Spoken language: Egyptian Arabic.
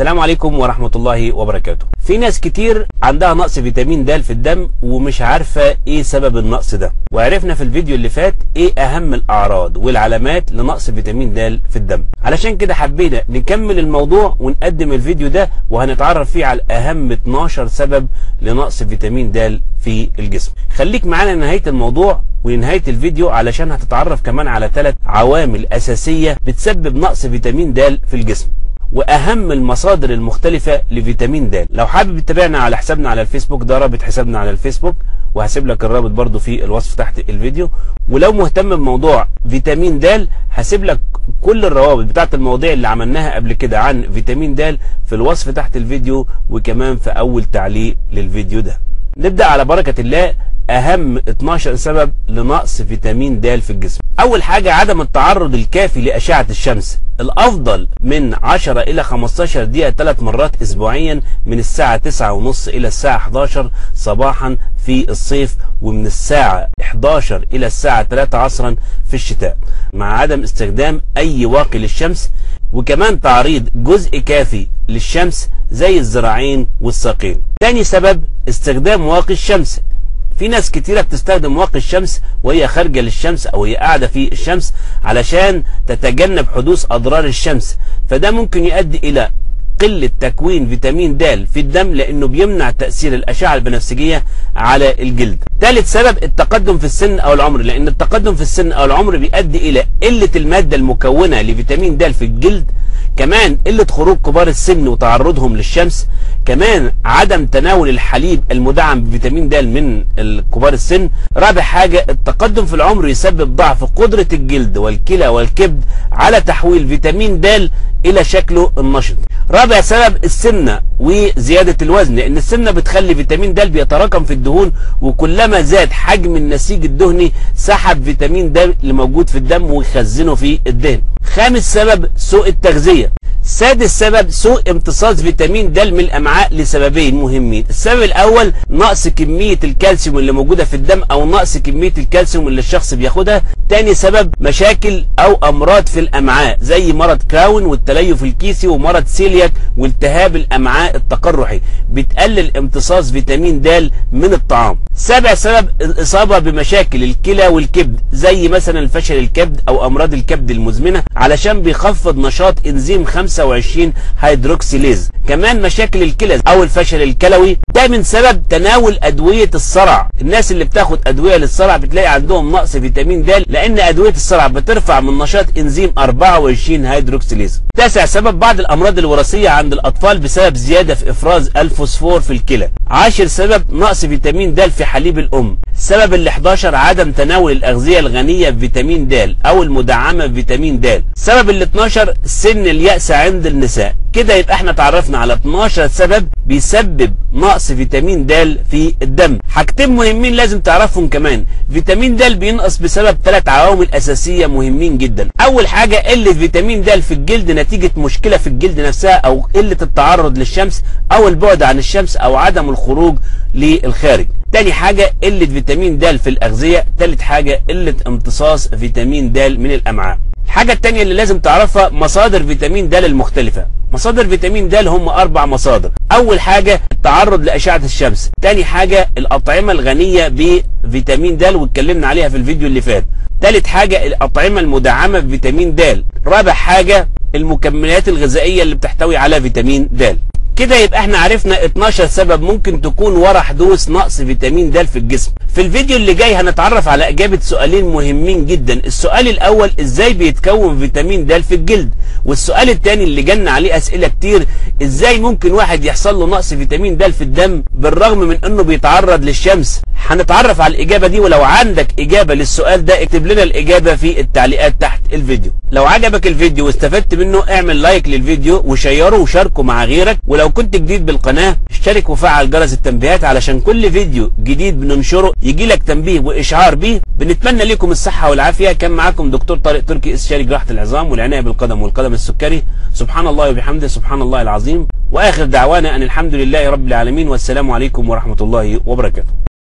السلام عليكم ورحمة الله وبركاته في ناس كتير عندها نقص فيتامين د في الدم ومش عارفة ايه سبب النقص ده وعرفنا في الفيديو اللي فات ايه اهم الاعراض والعلامات لنقص فيتامين د في الدم علشان كده حبينا نكمل الموضوع ونقدم الفيديو ده وهنتعرف فيه على اهم 12 سبب لنقص فيتامين د في الجسم خليك معانا لنهاية الموضوع ولنهاية الفيديو علشان هتتعرف كمان على ثلاث عوامل اساسية بتسبب نقص فيتامين د في الجسم واهم المصادر المختلفة لفيتامين د لو حابب تتابعنا على حسابنا على الفيسبوك ده رابط حسابنا على الفيسبوك وهسيب لك الرابط برضو في الوصف تحت الفيديو ولو مهتم بموضوع فيتامين د هسيب لك كل الروابط بتاعت المواضيع اللي عملناها قبل كده عن فيتامين د في الوصف تحت الفيديو وكمان في اول تعليق للفيديو ده نبدأ على بركة الله اهم 12 سبب لنقص فيتامين د في الجسم اول حاجة عدم التعرض الكافي لاشعة الشمس الافضل من 10 الى 15 دقيقة ثلاث مرات اسبوعيا من الساعة 9 ونص الى الساعة 11 صباحا في الصيف ومن الساعة 11 الى الساعة 3 عصرا في الشتاء مع عدم استخدام اي واقي للشمس وكمان تعريض جزء كافي للشمس زي الذراعين والساقين تاني سبب استخدام واقي الشمس في ناس كتيرة بتستخدم واقي الشمس وهي خارجة للشمس او هي قاعدة في الشمس علشان تتجنب حدوث اضرار الشمس فده ممكن يؤدي الى قلة تكوين فيتامين د في الدم لانه بيمنع تأثير الاشعة البنفسجية على الجلد ثالث سبب التقدم في السن او العمر لان التقدم في السن او العمر بيؤدي الى قلة المادة المكونة لفيتامين د في الجلد كمان قلة خروج كبار السن وتعرضهم للشمس كمان عدم تناول الحليب المدعم بفيتامين د من كبار السن رابع حاجة التقدم في العمر يسبب ضعف قدرة الجلد والكلى والكبد على تحويل فيتامين د الى شكله النشط رابع سبب السمنة وزيادة الوزن لان السمنة بتخلي فيتامين د بيتراكم في الدهون وكلما زاد حجم النسيج الدهني سحب فيتامين د اللي موجود في الدم ويخزنه في الدهن خامس سبب سوء التغذية سادس سبب سوء امتصاص فيتامين د من الامعاء لسببين مهمين السبب الاول نقص كمية الكالسيوم اللي موجودة في الدم او نقص كمية الكالسيوم اللي الشخص بياخدها تاني سبب مشاكل او امراض في الامعاء زي مرض كراون والتليف الكيسي ومرض سيلياك والتهاب الامعاء التقرحي بتقلل امتصاص فيتامين د من الطعام سابع سبب الاصابة بمشاكل الكلى والكبد زي مثلا الفشل الكبد او امراض الكبد المزمنة علشان بيخفض نشاط انزيم 25 هيدروكسيليز كمان مشاكل الكلى او الفشل الكلوي ده من سبب تناول ادوية الصرع الناس اللي بتاخد ادوية للصرع بتلاقي عندهم نقص فيتامين د لان ادوية الصرع بترفع من نشاط انزيم 24 هيدروكسيليز تاسع سبب بعض الامراض الوراثية عند الاطفال بسبب زيادة في افراز الفوسفور في الكلى عاشر سبب نقص فيتامين د في حليب الام السبب ال 11 عدم تناول الاغذية الغنية بفيتامين د او المدعمة بفيتامين د السبب ال 12 سن اليأس عند النساء كده يبقى احنا تعرفنا على 12 سبب بيسبب نقص فيتامين د في الدم حاجتين مهمين لازم تعرفهم كمان فيتامين د بينقص بسبب ثلاث عوامل اساسيه مهمين جدا اول حاجه قله فيتامين د في الجلد نتيجه مشكله في الجلد نفسها او قله التعرض للشمس او البعد عن الشمس او عدم الخروج للخارج تاني حاجة قلة فيتامين د في الأغذية تالت حاجة قلة امتصاص فيتامين د من الأمعاء الحاجة التانية اللي لازم تعرفها مصادر فيتامين د المختلفة مصادر فيتامين د هم أربع مصادر أول حاجة التعرض لأشعة الشمس تاني حاجة الأطعمة الغنية بفيتامين د واتكلمنا عليها في الفيديو اللي فات تالت حاجة الأطعمة المدعمة بفيتامين د رابع حاجة المكملات الغذائية اللي بتحتوي على فيتامين د كده يبقى احنا عرفنا 12 سبب ممكن تكون ورا حدوث نقص فيتامين د في الجسم في الفيديو اللي جاي هنتعرف على اجابة سؤالين مهمين جدا السؤال الاول ازاي بيتكون فيتامين د في الجلد والسؤال الثاني اللي جالنا عليه اسئله كتير ازاي ممكن واحد يحصل له نقص فيتامين د في الدم بالرغم من انه بيتعرض للشمس هنتعرف على الاجابه دي ولو عندك اجابه للسؤال ده اكتب لنا الاجابه في التعليقات تحت الفيديو لو عجبك الفيديو واستفدت منه اعمل لايك للفيديو وشيره وشاركه مع غيرك ولو كنت جديد بالقناه اشترك وفعل جرس التنبيهات علشان كل فيديو جديد بننشره يجي لك تنبيه واشعار بيه بنتمنى لكم الصحه والعافيه كان معاكم دكتور طارق تركي استشاري جراحه العظام والعنايه بالقدم والقدم السكري سبحان الله وبحمده سبحان الله العظيم واخر دعوانا ان الحمد لله رب العالمين والسلام عليكم ورحمه الله وبركاته